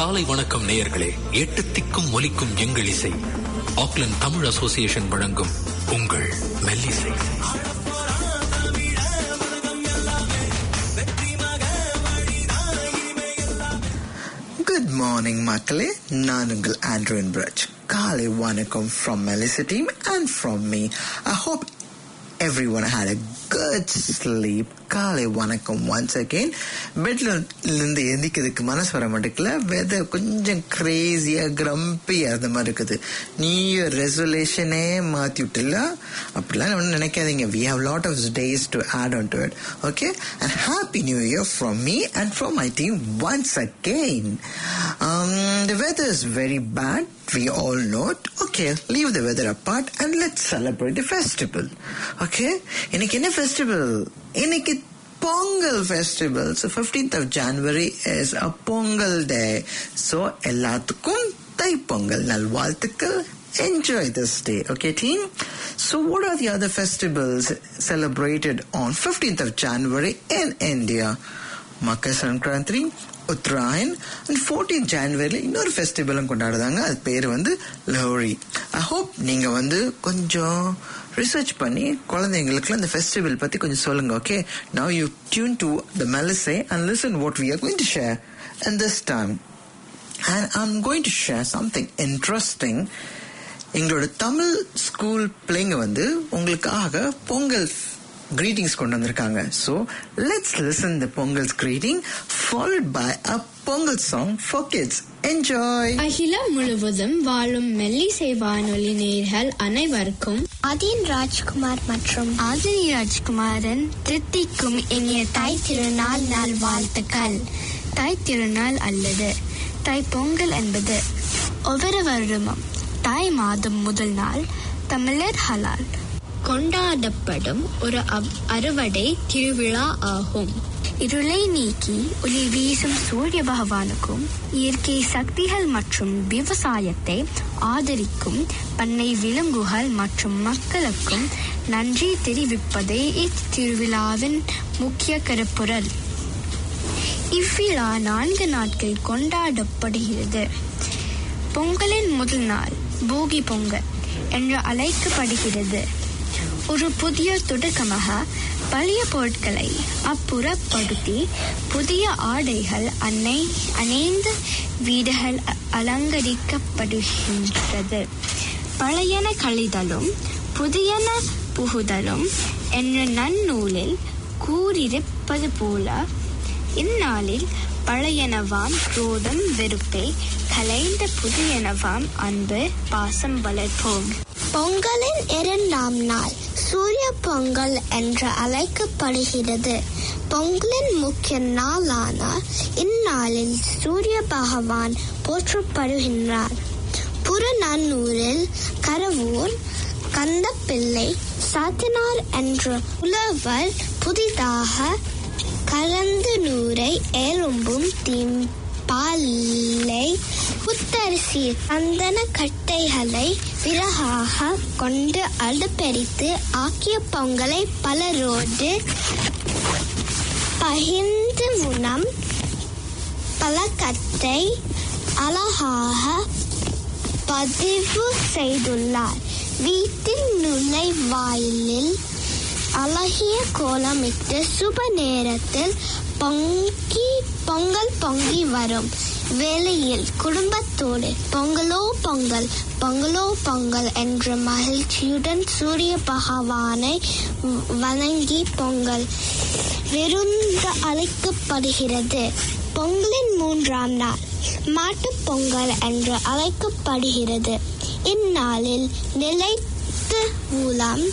காலை வணக்கம் நேயர்களே எட்டு திக்கும் ஒலிக்கும் எங்கள் இசை ஆக்லண்ட் தமிழ் அசோசியேஷன் வழங்கும் உங்கள் மெல்லிசை குட் மார்னிங் மக்களே நான் உங்கள் ஆண்ட்ரூன் பிரச் காலை வணக்கம் from Mellisai team and from me I hope everyone had a good sleep காலை வணக்கம் ஒன்ஸ் அகெயின் பெட்ல இருந்து எந்திக்கிறதுக்கு மனசு வர மாட்டேங்கல வெதர் கொஞ்சம் கிரேசியா கிரம்பியா இருந்த மாதிரி இருக்குது நியூ இயர் ரெசல்யூஷனே மாத்தி விட்டுல அப்படிலாம் ஒன்றும் நினைக்காதீங்க we have lot of days to add on to it okay and happy new year from me and from my team once again the weather is very bad we all know it. Okay, leave the weather apart and let's celebrate the festival. Okay? இன்னைக்கு என்ன festival? இன்னைக்கு Pongal festival so fifteenth of January is a Pongal day so எல்லாத்துக்கும் தைப்பொங்கல் நல்வாழ்த்துக்கள் enjoy this day okay team so what are the other festivals celebrated on 15th of january in india makar sankranti Uttarayan and fourteen ஜான்வரியில் இன்னொரு ஃபெஸ்டிவலும் கொண்டாடுறாங்க அது பேர் வந்து lorry ஐ hope நீங்கள் வந்து கொஞ்சம் ரிசர்ச் பண்ணி குழந்தைங்களுக்குலாம் இந்த ஃபெஸ்டிவல் பற்றி கொஞ்சம் சொல்லுங்க okay now you tune to the Mellisai and listen what we are going to share and this time and I'm going to share something interesting எங்களோட தமிழ் ஸ்கூல் பிள்ளைங்க வந்து உங்களுக்காக பொங்கல் greetings கொண்டு வந்திருக்காங்க so let's listen the Pongal's greeting followed by a Pongal song for kids enjoy அகிலம் முழுவதும் வாழும் மெல்லிசை வானொலி நேர்கள் அனைவருக்கும் ஆதீன் ராஜ்குமார் மற்றும் ஆதினி ராஜ்குமாரன் தித்திக்கும் இனிய தாய் திருநாள் நாள் வாழ்த்துக்கள் தாய் திருநாள் அல்லது தாய் பொங்கல் என்பது ஒவ்வொரு வருடமும் தாய் மாதம் முதல் நாள் தமிழர் ஹலால் கொண்டாடப்படும் ஒரு அவ்- அறுவடை திருவிழா ஆகும் இருளை நீக்கி ஒளி வீசும் சூரிய பகவானுக்கும் இயற்கை சக்திகள் மற்றும் விவசாயத்தை ஆதரிக்கும் பண்ணை விலங்குகள் மற்றும் மக்களுக்கும் நன்றி தெரிவிப்பதே இத்திருவிழாவின் முக்கிய கருப்பொருள் இவ்விழா நான்கு நாட்கள் கொண்டாடப்படுகிறது பொங்கலின் முதல் நாள் போகி பொங்கல் என்று அழைக்கப்படுகிறது ஒரு புதிய தொடக்கமாக பழைய பொருட்களை அப்புறப்படுத்தி புதிய ஆடைகள் அன்னை அணைந்து வீடுகள் அ- அலங்கரிக்கப்படுகின்றது பழையன கழிதலும் புதியன புகுதலும் என்ற நன்னூலில் கூறியிருப்பது போல இந்நாளில் பழையனவாம் குரோதம் வெறுப்பை கலைந்த புதியனவாம் அன்பு பாசம் வளர்ப்போம் பொங்கலின் இரண்டாம் நாள் சூரிய பொங்கல் என்று அழைக்கப்படுகிறது பொங்கலின் முக்கிய நாளான இந்நாளில் சூரிய பகவான் போற்றப்படுகின்றார் புறநன்னூரில் கரவூர் கந்தப்பிள்ளை சாத்தினார் என்ற புலவர் புதிதாக கலந்து நூரை எறும்பும் தீம் பாலை புத்தரிசி சந்தன கட்டைகளை விறகாக கொண்டு அடுப்பெரித்து ஆக்கிய பொங்கலை பலரோடு பகிர்ந்து உணம் பழக்கத்தை அழகாக பதிவு செய்துள்ளார் வீட்டின் நுழைவாயிலில் அழகிய கோலமிட்டு சுப நேரத்தில் பொங்கி பொங்கல் பொங்கி வரும் வேளையில் குடும்பத்தோடு பொங்கலோ பொங்கல் பொங்கலோ பொங்கல் என்ற மகிழ்ச்சியுடன் சூரிய பகவானை வணங்கி பொங்கல் விருந்து அழைக்கப்படுகிறது பொங்கலின் மூன்றாம் நாள் மாட்டுப் பொங்கல் என்று அழைக்கப்படுகிறது இந்நாளில் நிலைத்து மூலம்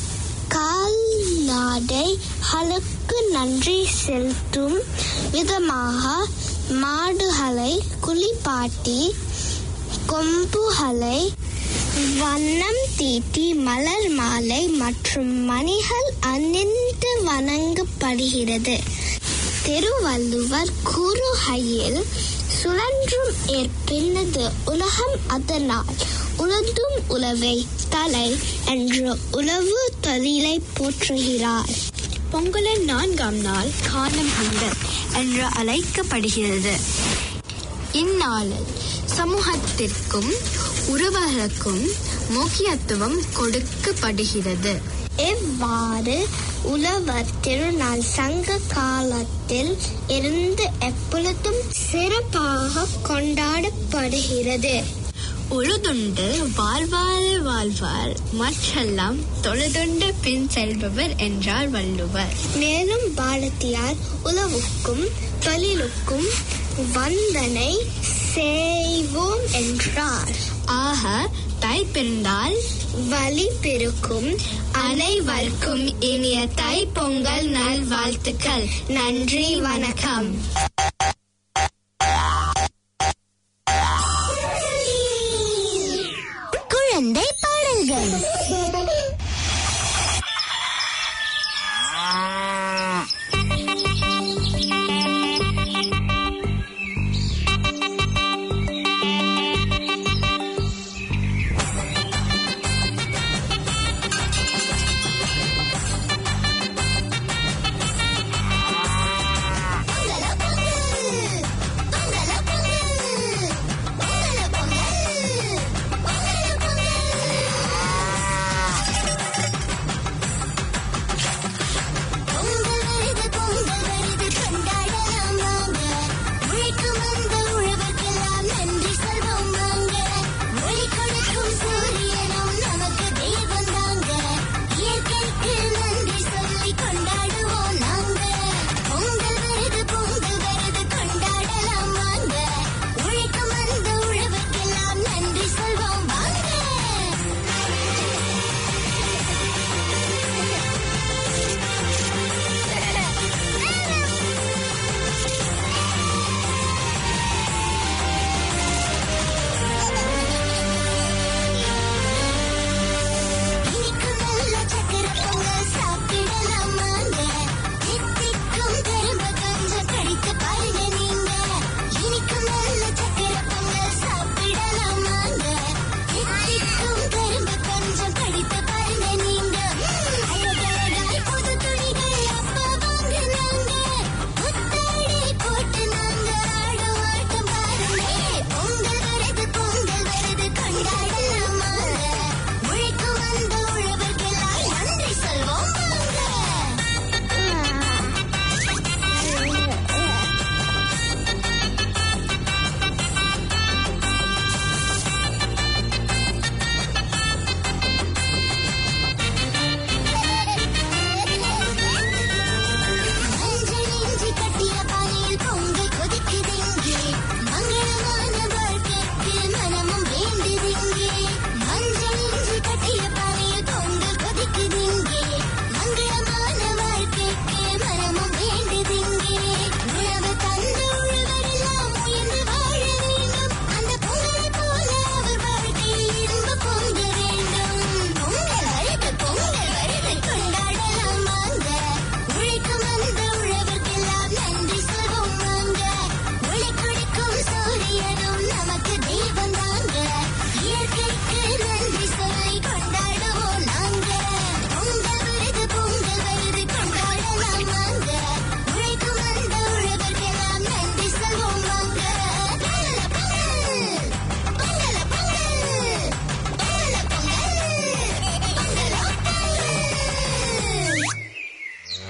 கால்நடைகளுக்கு நன்றி செலுத்தும் விதமாக மாடுகளை குளிப்பாட்டி கொம்புகளை வண்ணம் தீட்டி மலர் மாலை மற்றும் மணிகள் அணிந்து வணங்கப்படுகிறது திருவள்ளுவர் கூறுகையில் சுழன்றும் ஏற்பின்னது உலகம் அதனால் உலதும் உழவை தலை என்ற உழவு தொழிலை போற்றுகிறார் பொங்கலின் நான்காம் நாள் காணும் பொங்கல் என்று அழைக்கப்படுகிறது இந்நாளில் சமூகத்திற்கும் உறவுகளுக்கும் முக்கியத்துவம் கொடுக்கப்படுகிறது இவ்வாறு உழவர் திருநாள் சங்க காலத்தில் இருந்து எப்பொழுதும் சிறப்பாக கொண்டாடப்படுகிறது உழுதுண்டு வாழ்வாறு வாழ்வார் மற்றெல்லாம் தொழுதுண்டு பின் செல்பவர் என்றார் வள்ளுவர் மேலும் பாரதியார் உழவுக்கும் தொழிலுக்கும் வந்தனை செய்வோம் என்றார் ஆக தை பிறந்தால் வழி பெருக்கும் அனைவருக்கும் இனிய தை பொங்கல் நல்வாழ்த்துக்கள் நன்றி வணக்கம் குழந்தை பாடல்கள் நன்றி சொல்வோம் வாங்க இனிக்கு நல்ல சக்கரை பொங்கல் சாப்பிடலாம் வாங்க தித்திக்கும் கரும்பு கொஞ்சம் கடித்து பாருங்க நீங்க இனிக்கு நல்ல சக்கரை பொங்கல் சாப்பிடலாம் வாங்க தித்திக்கும் கரும்பு கொஞ்சம் கடித்து பாருங்க நீங்க அழகழகாய் புது துணிகள் அப்பா வாங்கினாங்க புத்தாடை போட்டு நாங்க ஆடும் ஆட்டம் பாருங்க பொங்கல் வருது பொங்கல் வருது கொண்டாடலாம் வாங்க உழைக்கும் அந்த உழவர்களால் நன்றி சொல்வோம் மஞ்சள் இஞ்சி கட்டிய பானையில் பொங்கல் கொதிக்குதிங்கே மங்களமான வாழ்க்கைக்கு மனமும் வேண்டுதிங்கே மஞ்சள் இஞ்சி கட்டிய பானையில் பொங்கல் கொதிக்குதிங்கே மங்களமான வாழ்க்கைக்கு மனமும் வேண்டுதிங்கே உழவு தந்த உழவரெல்லாம் உயர்ந்து வாழ வேண்டும் அந்த பொங்கலை போல அவர் வாழ்க்கையில் இன்ப பொங்க வேண்டும் பொங்கல் வருது பொங்கல் வருது கொண்டாடலாம் வாங்க உழைக்கும் அந்த உழவர்க்கெல்லாம் நன்றி சொல்வோம் வாங்க ஒளி கொடுக்கும் சூரியனும் நமக்கு தெய்வம் தாங்க இயற்கைக்கு நன்றி சொல்லி கொண்டாடுவோம் நாங்க பொங்கல் வருது பொங்கல் வருது கொண்டாடலாம் வாங்க உழைக்கும் அந்த உழவர்க்கெல்லாம் நன்றி சொல்வோம் வாங்க பொங்கல பொங்கல் பொங்கல பொங்கல் பொங்கல பொங்கல் பொங்கலோ பொங்கல்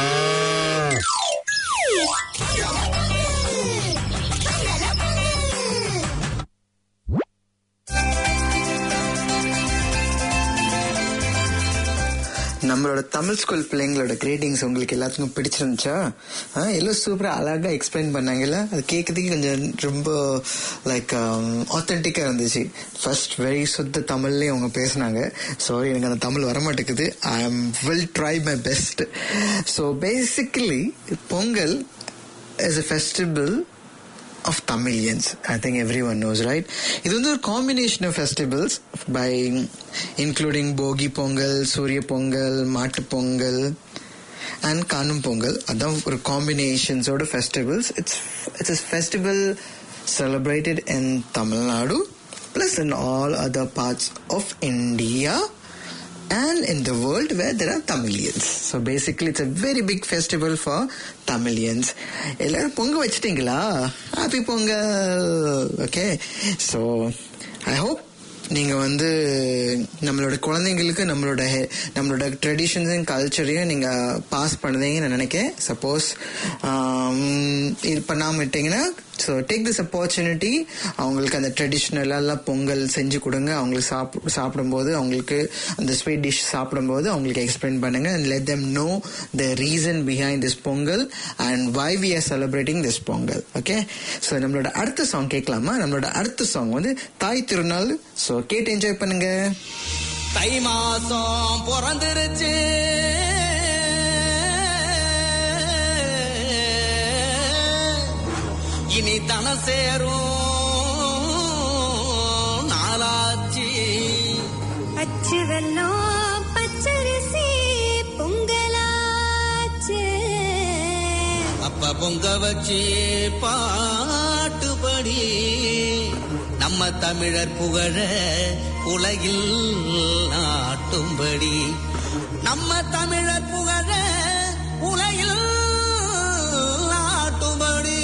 நம்மளோட தமிழ் ஸ்கூல் பிள்ளைங்களோட கிரேட்டிங்ஸ் உங்களுக்கு எல்லாத்துக்கும் பிடிச்சிருந்துச்சா ஆ, எல்லாம் சூப்பரா அழகா எக்ஸ்பிளைன் பண்ணாங்கல்ல அது கேட்கறதுக்கு கொஞ்சம் ரொம்ப லைக் ஆத்தென்டிக்கா இருந்துச்சு ஃபர்ஸ்ட் வெரி சுத்த தமிழ்லயே அவங்க பேசினாங்க சாரி எனக்கு அந்த தமிழ் வரமாட்டேங்குது I am will try my best so basically Pongal is a festival of Tamilians. I think everyone knows, right? இது வந்து ஒரு combination of festivals by including போகி பொங்கல் சூரிய பொங்கல் மாட்டு பொங்கல் அண்ட் காணும் பொங்கல் அதான் ஒரு காம்பினேஷன்ஸோட festivals it's it's festival celebrated in Tamil Nadu plus in all other parts of India and in the world where there are Tamilians. So basically, it's a very big festival for Tamilians. எல்லாரும் பொங்க வச்சிட்டீங்களா happy Pongal okay so I hope நீங்கள் வந்து நம்மளோட குழந்தைங்களுக்கு நம்மளோட he- நம்மளோட ட்ரெடிஷன்ஸையும் கல்ச்சரையும் நீங்கள் பாஸ் பண்ணுதீங்கன்னு நான் நினைக்கிறேன் சப்போஸ் இது பண்ணாமல் விட்டீங்கன்னா ஸோ டேக் திஸ் opportunity அவங்களுக்கு அந்த ட்ரெடிஷ்னலாக பொங்கல் செஞ்சு கொடுங்க அவங்களுக்கு சாப்பிட சாப்பிடும்போது அவங்களுக்கு அந்த ஸ்வீட் டிஷ் சாப்பிடும்போது அவங்களுக்கு எக்ஸ்பிளைன் பண்ணுங்க and let them know the reason behind this Pongal and why we are celebrating this Pongal okay so நம்மளோட அடுத்த சாங் கேட்கலாமா நம்மளோட அடுத்த சாங் வந்து தாய் திருநாள் ஸோ கேட்டு என்ஜாய் பண்ணுங்க தை மாசம் பிறந்துருச்சு இனி தன சேரும் நாளாச்சு அச்சு வெல்லம் பச்சரிசி பொங்கலாச்சு அப்ப பொங்க வச்சு பாட்டுபடி நம்ம தமிழர் புகழ உலகில் நாட்டும்படி நம்ம தமிழர் புகழ உலகில் நாட்டும்படி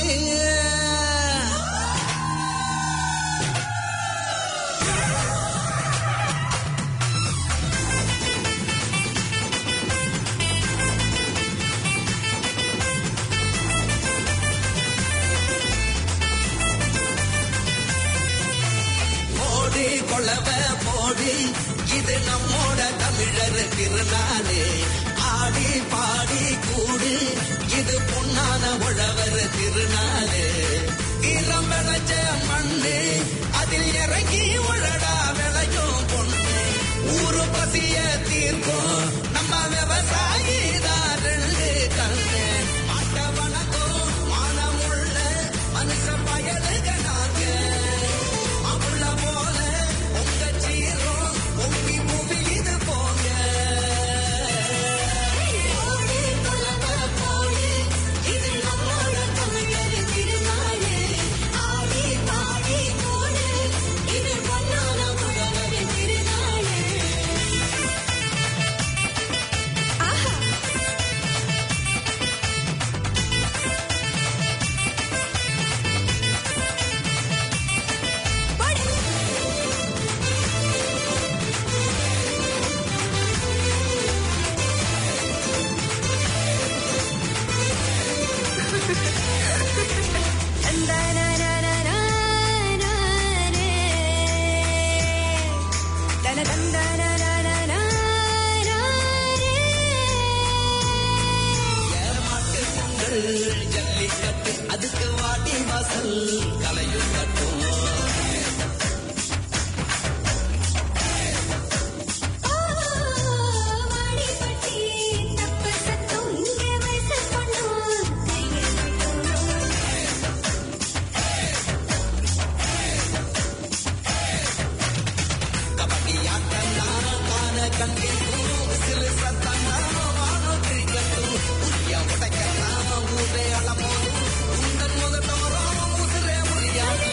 போடி கொள்ளவ போடி இது நம்மோட தமிழர் திருநாளே ஆடி பாடி கூடு இது பொன்னான உழவர் திருநாளே இளம் விளைச்ச மண்ணு அதில் இறங்கி உழடா விளையும் பொண்ணு ஊரு பசிய தீர்க்கும் நம்ம விவசாயி தான் ரெண்டு கண்ணு மாட்ட வணக்கம் மானமுள்ள மனுஷ பயலுக நாங்க அமுள்ள போல உங்க சீரம் பொங்கி பூமி இது போங்க போடி கொலவ போடி இது நம்மோட தமிழர் திருநாளே ஆடி பாடி கூடு இது பொன்னான உழவர் திருநாளே ஆஹா ஏமாட்டு பொங்கல் ஜல்லிக்கட்டு அதுக்கு வாடி வாசல் கலையும் கட்டும் கபடி ஆட்டம்னா காண கண்டிக்கும் சிறு சத்தம்னா வானம் கிழிக்கட்டும் உரிய உடைக்கன்னா ஊரே அலமோதும் உந்தன் முதட்டோரம் உதிரே முடியாதும்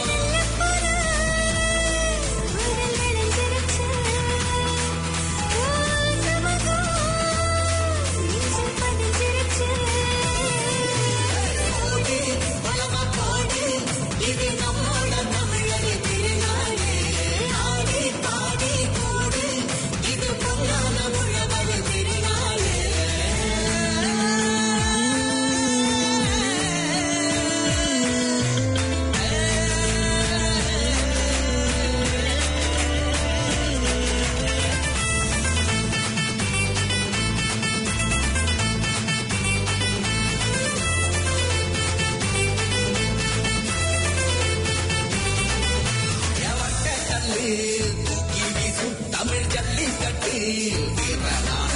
போடி வளவ போடி இது நம்மோட தமிழர் திருநாளே ஆடி பாடி கூடு இது பொன்னான உழவர் திருநாளே எவட்ட கல்லு தூக்கி வீசும் தமிழ் ஜல்லிக்கட்டு வீரனான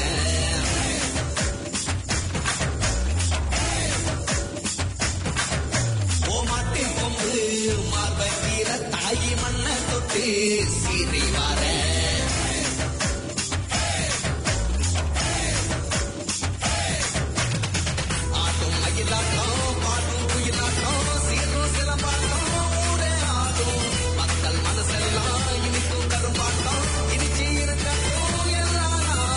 ஓமாட்டி கொம்பு மார்பை கீர தாயி மண்ணை தொட்டு சீறி வார ஆட்டும் மயிலாட்டம் பாட்டும் குயிலாட்டம் சீரும் சிலம்பாட்டம் ஊரே ஆடும் மக்கள் மனசெல்லாம் இனிக்கும் கரும்பாட்டம் இனிச்சு இருக்கட்டும் எல்லா நாளும்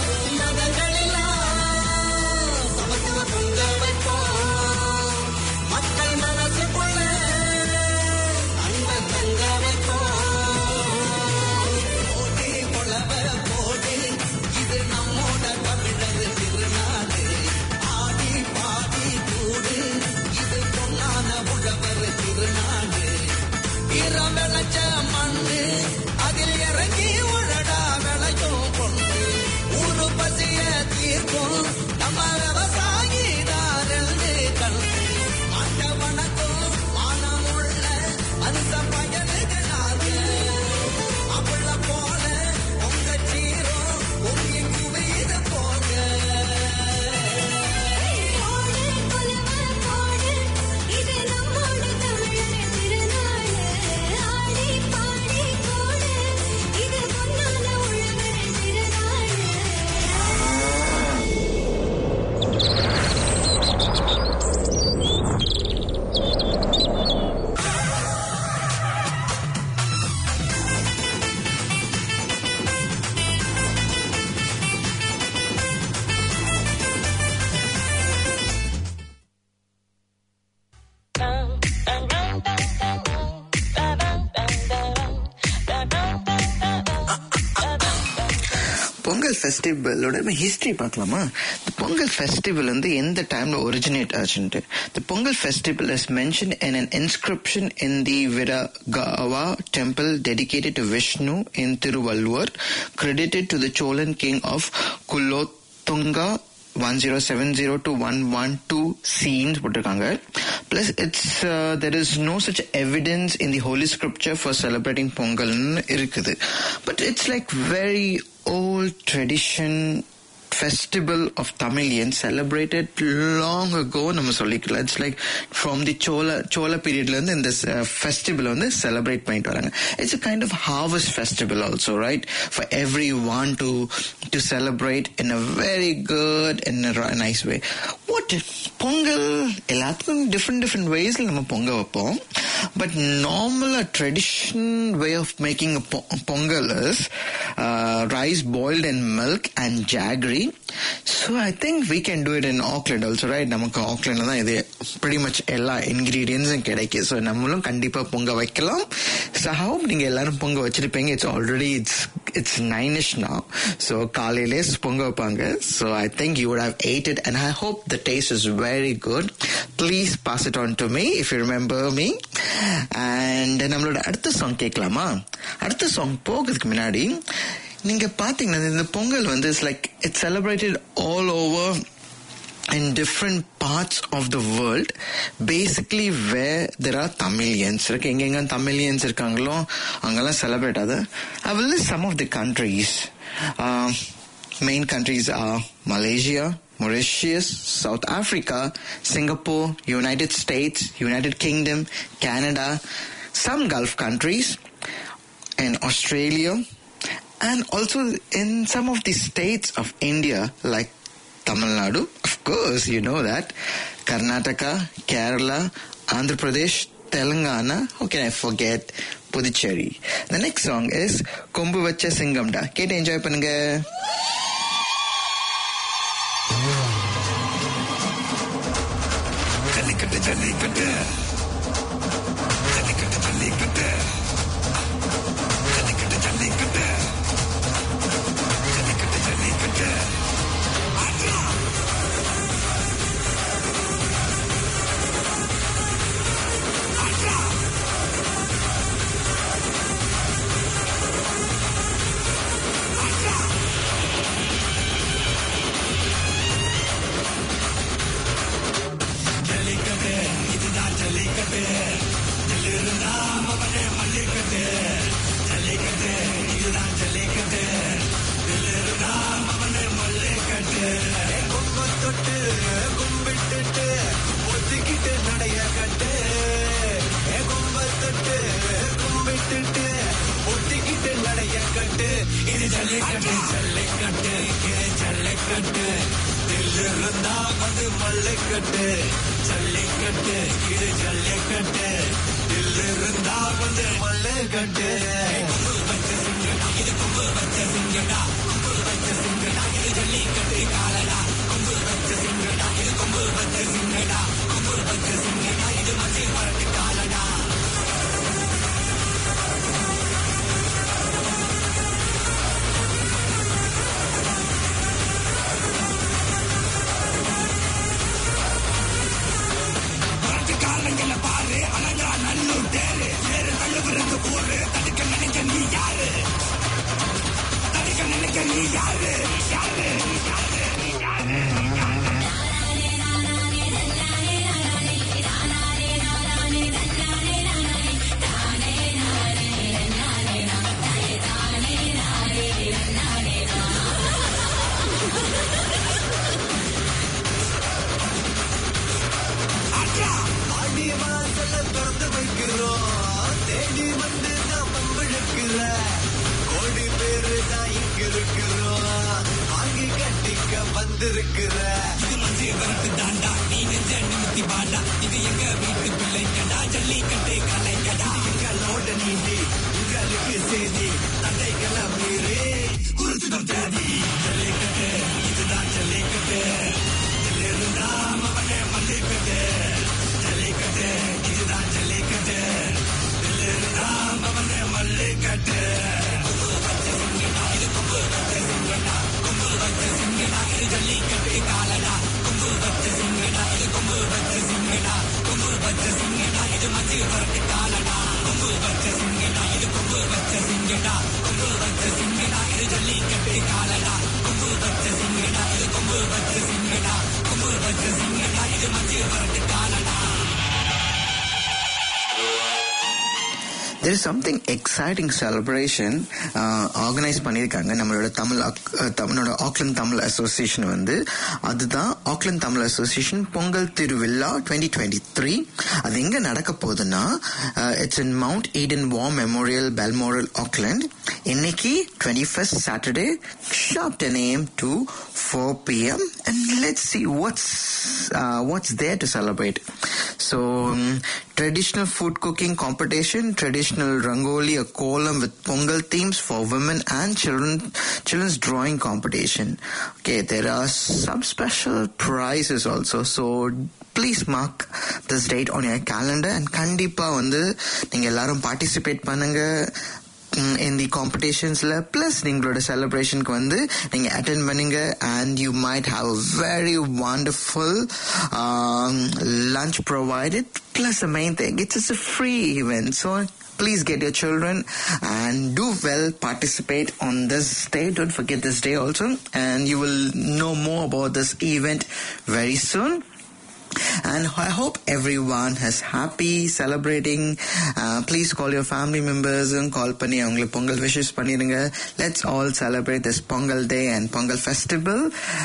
பொங்கல் ஃபெஸ்டிவலோட ஹிஸ்டரி பார்க்கலாமா இந்த பொங்கல் ஃபெஸ்டிவல் வந்து எந்த டைம்ல ஒரிஜினேட் ஆச்சுன்ட்டு The Pongal festival is mentioned in an inscription in the Viragawa temple dedicated to Vishnu in Tiruvalur, credited to the Cholan king of Kulothunga 1070 to 112 scenes போட்டிருக்காங்க plus it's uh, there is no such evidence in the holy scripture for celebrating பொங்கல்னு இருக்குது but it's like very old tradition festival of Tamilians celebrated long ago நம்ம சொல்லிக்கலாம் it's like from the Chola Chola பீரியட்ல இருந்து இந்த festival வந்து celebrate பண்ணிட்டு வராங்க it's a kind of harvest festival also right for every one to to celebrate in a very good in nice way what Pongal எல்லாத்துக்கும் different different வேஸ்ல நம்ம பொங்க வைப்போம் பட் நார்மலா tradition way of making Pongal is rice boiled and milk and jaggery so I think we can do it in Auckland also right நமக்கு ஆக்லாண்ட்ல தான் இது pretty மச் எல்லா இன்கிரீடியன்ஸும் கிடைக்கும் ஸோ நம்மளும் கண்டிப்பா பொங்க வைக்கலாம் ஸோ ஹவு நீங்க எல்லாரும் பொங்க வச்சிருப்பீங்க it's already it's it's nineish now so காலையிலே பொங்க வைப்பாங்க so I think you would have ate it and I hope the taste is very good. Please pass it on to me if you remember me. And நம்மளோட அடுத்த song கேட்கலாமா அடுத்த song போகிறதுக்கு முன்னாடி நீங்க பாத்தீங்கன்னா இந்த பொங்கல் வந்து it's like it's celebrated all over in different parts of the world basically where there are Tamilians இருக்கு எங்கெங்க Tamilians இருக்காங்களோ அங்கெல்லாம் செலிப்ரேட் ஆகுது I will list some of the countries uh, main countries are Malaysia Mauritius, South Africa, Singapore, United States, United Kingdom, Canada, some Gulf countries, and Australia, and also in some of the states of India like Tamil Nadu, of course, you know that, Karnataka, Kerala, Andhra Pradesh, Telangana, how can I forget Puducherry? The next song is Kombu Vacha Singamda. கேட்டு enjoy பண்ணுங்க ஜல்லிக்கட்டு ஜல்லிக்கட்டு ஜல்லிக்கட்டு ஜல்லிக்கட்டு ஜல்லிக்கட்டு ஜல்லிக்கட்டு ஜல்லிக்கட்டு ஜல்லிக்கட்டு ஆட்ரா ஆட்ரா ஆட்ரா ஜல்லிக்கட்டு இதுதான் ஜல்லிக்கட்டு ஜல்லிருந்தா மவனே மல்லிக்கட்டு ஜல்லிக்கட்டு இதுதான் ஜல்லிக்கட்டு ஜல்லிருந்தா மவனே மல்லிக்கட்டு கும்ப தொட்டு கும்பிட்டுட்டு ஒத்திக்கிட்டு நடைய கட்டு ஏ கும்ப தொட்டு கும்பிட்டுட்டு ஒத்திக்கிட்டு நடைய கட்டு இது ஜல்லிக்கட்டு ஜல்லிக்கட்டு ஏ ஜல்லிக்கட்டு தில்லிருந்தா வந்து மல்லிக்கட்டு ஜல்லிக்கட்டு இது ஜல்லிக்கட்டு தில்லிருந்தா வந்து மல்லிக்கட்டு கொம்பு வச்ச சிங்கடா இது கொம்பு வச்ச சிங்கடா கொம்பு வச்ச சிங்கடா இது ஜல்லிக்கட்டு காலடா கொம்பு வச்ச சிங்கடா இது கொம்பு வச்ச சிங்கடா கொம்பு வச்ச சிங்கடா இது மச்சி பரட்டு காலடா பரட்டுக்காரங்களை பாரு அழகா நல்லூர் தேரு வேறு தள்ளுவருக்கு போரு தடுக்க நினைக்க நீ யாரு தடுக்க நினைக்க நீ யாரு யாரு யாரு ஆட்ரா ஆடி வாசல திறந்து வைக்கிறோம் தேடி வந்து நான் பம்பழுக்கிற கோடி பேரு தான் இங்க இருக்கிறோம் வாங்கி கட்டிக்க வந்திருக்கிற இது மஞ்சள் விரட்டு தாண்டா நீ நெஞ்ச நிமித்தி பாண்டா இது எங்க வீட்டு பிள்ளைங்கடா ஜல்லிக்கட்டு கலைங்கடா எங்களோட நீதி உங்களுக்கு செய்தி தடைகளை மீறி குறிச்சிடும் தேதி ஜல்லிக்கட்டு இதுதான் ஜல்லிக்கட்டு இதிலிருந்தா மவனே மல்லிக்கட்டு ஜல்லிக்கட்டு இதுதான் ஜல்லிக்கட்டு இதிலிருந்தா மவனே மல்லிக்கட்டு கொம்பு வச்ச சிங்கடா இது கொம்பு வச்ச சிங்கடா there is something exciting celebration organise பண்ணியிருக்காங்க நம்மளோட தமிழ் ஆக்- அஹ், தமிழோட ஆக்லண்ட் தமிழ் அசோசியேஷன் வந்து அதுதான் ஆக்லண்ட் தமிழ் அசோசியேஷன் பொங்கல் திருவிழா டுவெண்ட்டி டுவெண்ட்டி த்ரீ அது எங்க நடக்க போகுதுன்னா it's in Mount Eden war memorial Balmoral Auckland இன்னைக்கு twenty first Saturday sharp ten AM to four PM and let's see what's what's there to celebrate so traditional food cooking competition, traditional rangoli, a column with Pongal themes for women and children, children's drawing competition. Okay, there are some special prizes also. So please mark this date on your calendar and கண்டிப்பா வந்து நீங்க எல்லாரும் participate பண்ணுங்க in the competitionsல plus நீங்களோட செலிப்ரேஷனுக்கு வந்து நீங்க attend பண்ணுங்க and you might have a very wonderful um, lunch provided plus the main thing it's just a free event so please get your children and do well participate on this day don't forget this day also and you will know more about this event very soon and I hope everyone is happy celebrating. Uh, please call your family members and call பண்ணி அவங்களுக்கு Pongal wishes பண்ணிடுங்க. Let's all celebrate this Pongal Day and Pongal Festival.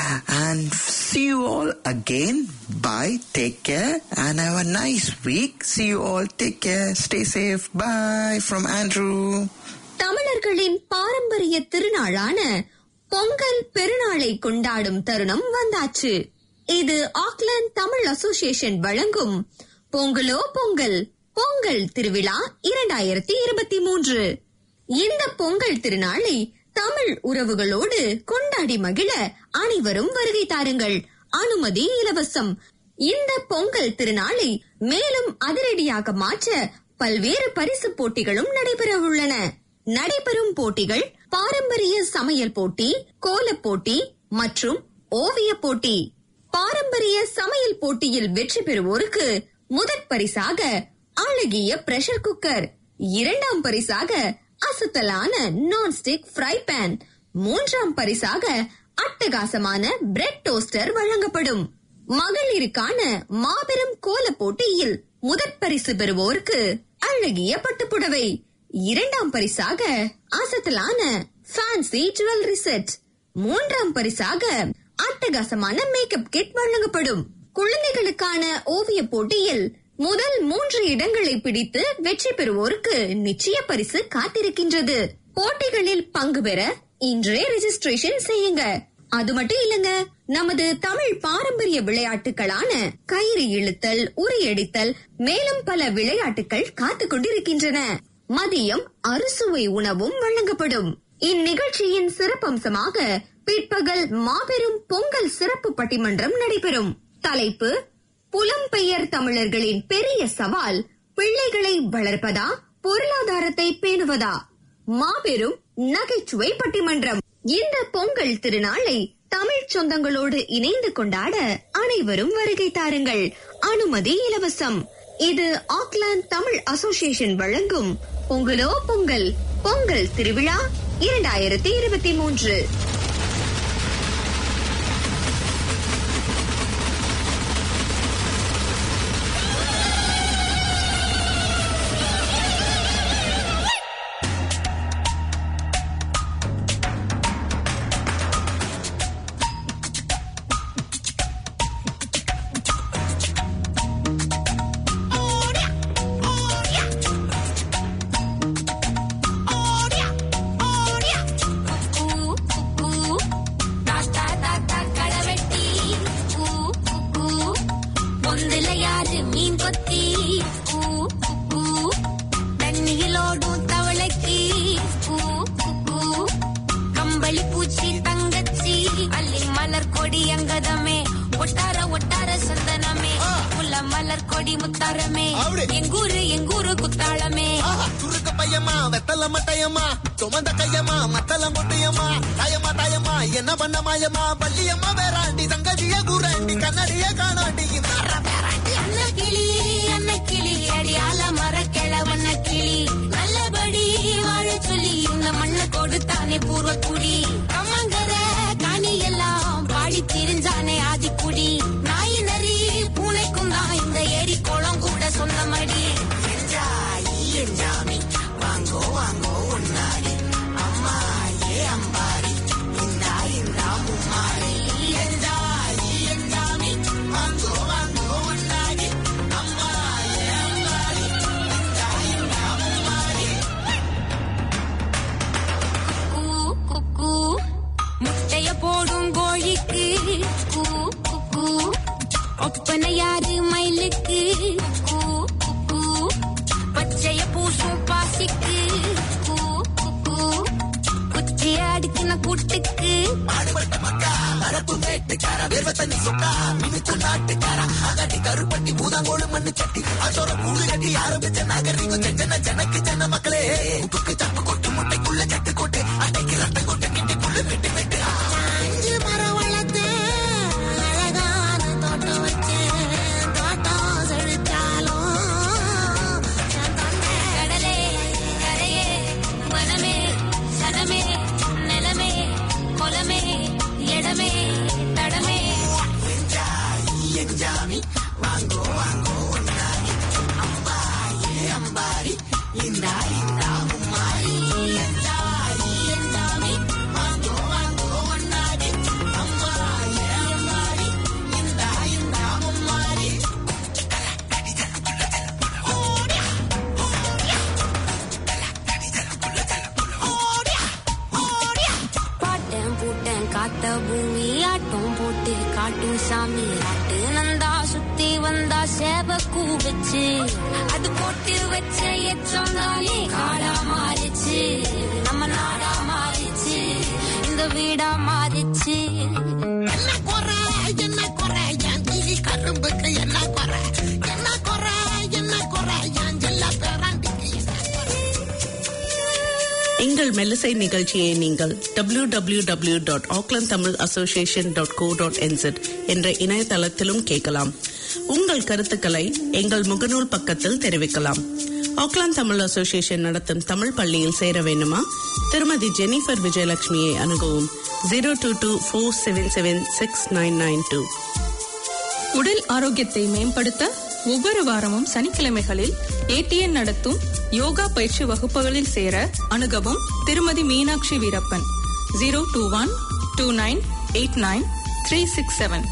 And see you all again. Bye. Take care and have a nice week. See you all. Take care. Stay safe. Bye from Andrew. தமிழர்களின் பாரம்பரிய திருநாளான பொங்கல் பெருநாளை கொண்டாடும் தருணம் வந்தாச்சு இது Auckland Tamil association வழங்கும் பொங்கலோ பொங்கல் பொங்கல் திருவிழா இரண்டாயிரத்தி இருபத்தி மூன்று இந்த பொங்கல் திருநாளை தமிழ் உறவுகளோடு கொண்டாடி மகிழ அனைவரும் வருகை தாருங்கள் அனுமதி இலவசம் இந்த பொங்கல் திருநாளை மேலும் அதிரடியாக மாற்ற பல்வேறு பரிசு போட்டிகளும் நடைபெற உள்ளன நடைபெறும் போட்டிகள் பாரம்பரிய சமையல் போட்டி கோலப் போட்டி மற்றும் ஓவிய போட்டி பாரம்பரிய சமையல் போட்டியில் வெற்றி பெறுவோருக்கு முதற் பரிசாக அழகிய பிரஷர் குக்கர் இரண்டாம் பரிசாக அசத்தலான நான்ஸ்டிக் ஃப்ரை பேன் மூன்றாம் பரிசாக அட்டகாசமான பிரெட் டோஸ்டர் வழங்கப்படும் மகளிருக்கான மாபெரும் கோல போட்டியில் முதற் பரிசு பெறுவோருக்கு அழகிய பட்டுப்புடவை இரண்டாம் பரிசாக அசத்தலான ஃபேன்சி ஜுவல்லரி செட் மூன்றாம் பரிசாக அட்டகாசமான மேக்கப் கிட் வழங்கப்படும் குழந்தைகளுக்கான ஓவிய போட்டியில் முதல் மூன்று இடங்களை பிடித்து வெற்றி பெறுவோருக்கு நிச்சய பரிசு காத்திருக்கின்றது போட்டிகளில் பங்கு பெற இன்றே ரெஜிஸ்ட்ரேஷன் செய்யுங்க அது மட்டும் இல்லங்க நமது தமிழ் பாரம்பரிய விளையாட்டுகளான கயிறு இழுத்தல் உரியடித்தல் மேலும் பல விளையாட்டுகள் காத்துக் கொண்டிருக்கின்றன மதியம் அறுசுவை உணவும் வழங்கப்படும் இந்நிகழ்ச்சியின் சிறப்பம்சமாக பிற்பகல் மாபெரும் பொங்கல் சிறப்பு பட்டிமன்றம் நடைபெறும் தலைப்பு புலம்பெயர் தமிழர்களின் பெரிய சவால் பிள்ளைகளை வளர்ப்பதா பொருளாதாரத்தை பேணுவதா மாபெரும் நகைச்சுவை பட்டிமன்றம் இந்த பொங்கல் திருநாளை தமிழ் சொந்தங்களோடு இணைந்து கொண்டாட அனைவரும் வருகை தாருங்கள் அனுமதி இலவசம் இது ஆக்லாந்து தமிழ் அசோசியேஷன் வழங்கும் பொங்கலோ பொங்கல் பொங்கல் திருவிழா இரண்டாயிரத்தி இருபத்தி மூன்று Ooh, ooh, போடி முத்தாரமே அப்படி. எங்கூரு எங்கூரு குத்தாளமே ஆஹா, சுருக்கு பையம்மா வெத்தல மட்டையம்மா சுமந்த கையம்மா மத்தல மொட்டையம்மா தாயம்மா தாயம்மா என்ன பண்ண மாயம்மா பள்ளியம்மா வேறாண்டி தங்கதிய கூறாண்டி கண்ணடிய காணாண்டி இந்த அற வேறாண்டி அன்ன கிளி அன்ன கிளி அடியால மரக்கிழவண்ண கிளி நல்லபடி வாழ சொல்லி இந்த மண்ணை கொடுத்தானே பூர்வ குடி கம்மங்கர காணி எல்லாம் பாடி திரிஞ்சானே ஆதிக்குடி நாய் நரி பூனைக்கும் தான் இந்த ஏரி குளம் கூட சொந்தமடி என்ஜாய் என்ஜாமி வாங்கோ வாங்கோ ஒன்னாரி அம்மா ஏ அம்பாரி இந்தா இந்தா மும்மாரி என்ஜாய் என்ஜாமி வாங்கோ வாங்கோ ஒன்னாரி அம்மா ஏ அம்பாரி இந்தா இந்தா மும்மாரி கூ குக்கு முட்டைய போடும் கோழிக்கு கூ குக்கு ஒப்பனை யாரு மயிலுக்கு கூ குக்கு பச்சைய பூசும் பாசிக்கு கூ குக்கு குச்சிய அடுக்கின கூட்டுக்கு பாடுபட்ட மக்கா மரப்பு வேட்டுக்கார வேர்வ தண்ணி சொக்கா மினுக்கு நாட்டுக்கார அகட்டி கருப்பட்டி பூதாங்கோடு மண்ணு சட்டி அதோட கூடு கட்டி ஆரம்பிச்ச நாகரிகம் செஞ்சன ஜனக்கு ஜன மக்களே உப்புக்கு தப்பு கொட்டு முட்டைக்குள்ள சட்டு கொட்டு அட்டைக்கு ரத்தம் கொட்டு கிட்டிக்குள்ள வெட்டு வெட்டு அஞ்சு மரம் வளர்த்து அழகான தோட்டம் வச்சேன் தோட்டம் செழித்தாலும் என் தொண்டை கடலே கரையே வனமே சனமே நிலமே குலமே இடமே தடமே எஞ்சாமி வாங்கோ வாங்கோ ஒன்னாரி அம்பா ஏ அம்பாரி இந்தா இந்தா மும்மாரி எஞ்சாரி எஞ்சாமி வாங்கோ வாங்கோ ஒன்னாரி அம்பா ஏ அம்பாரி இந்தா இந்தா மும்மாரி பாட்டேன் பூட்டேன் காத்த பூமி ஆட்டம் போட்டு காட்டும் சாமி ராட்டு நந்தா சுத்தி வந்தா சேவ கூவச்சு அது போட்டு வச்ச எச்சம் தானே காடா மாறிச்சு நம்ம நாடா மாறிச்சு இந்த வீடா மாறிச்சு என்ன குறை என்ன குறை என் கிளி கரும்புக்கு என்ன குறை என்ன குறை என்ன குறை என் ஜெல்ல பேராண்டிக்கு என்ன குறை எங்கள் மெல்லிசை நிகழ்ச்சியை நீங்கள் W W W dot Auckland Tamil association dot co dot N Z என்ற இணையதளத்திலும் கேட்கலாம் உங்கள் கருத்துக்களை எங்கள் முகநூல் பக்கத்தில் தெரிவிக்கலாம் ஆக்லாந்து தமிழ் அசோசியேஷன் நடத்தும் தமிழ் பள்ளியில் சேர வேண்டுமா திருமதி ஜெனிஃபர் விஜயலட்சுமியை அணுகவும் zero two two four seven seven six nine nine two உடல் ஆரோக்கியத்தை மேம்படுத்த ஒவ்வொரு வாரமும் சனிக்கிழமைகளில் ஏடிஎன் நடத்தும் யோகா பயிற்சி வகுப்புகளில் சேர அணுகவும் திருமதி Meenakshi Veerappan zero two one two nine eight nine three six seven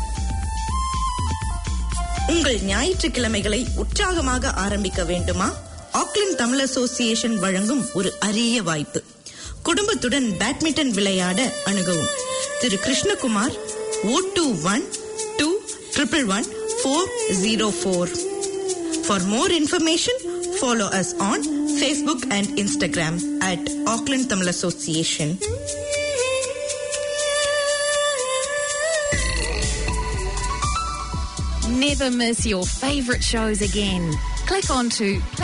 உங்கள் ஞாயிற்றுக்கிழமைகளை உற்சாகமாக ஆரம்பிக்க வேண்டுமா ஆக்லாந்து தமிழ் அசோசியேஷன் வழங்கும் ஒரு அரிய வாய்ப்பு குடும்பத்துடன் பேட்மிண்டன் விளையாட அணுகவும் திரு Krishnakumar O two one two triple one four zero four for more information follow us on Facebook and Instagram at Auckland Tamil association Never miss your favourite shows again. Click on to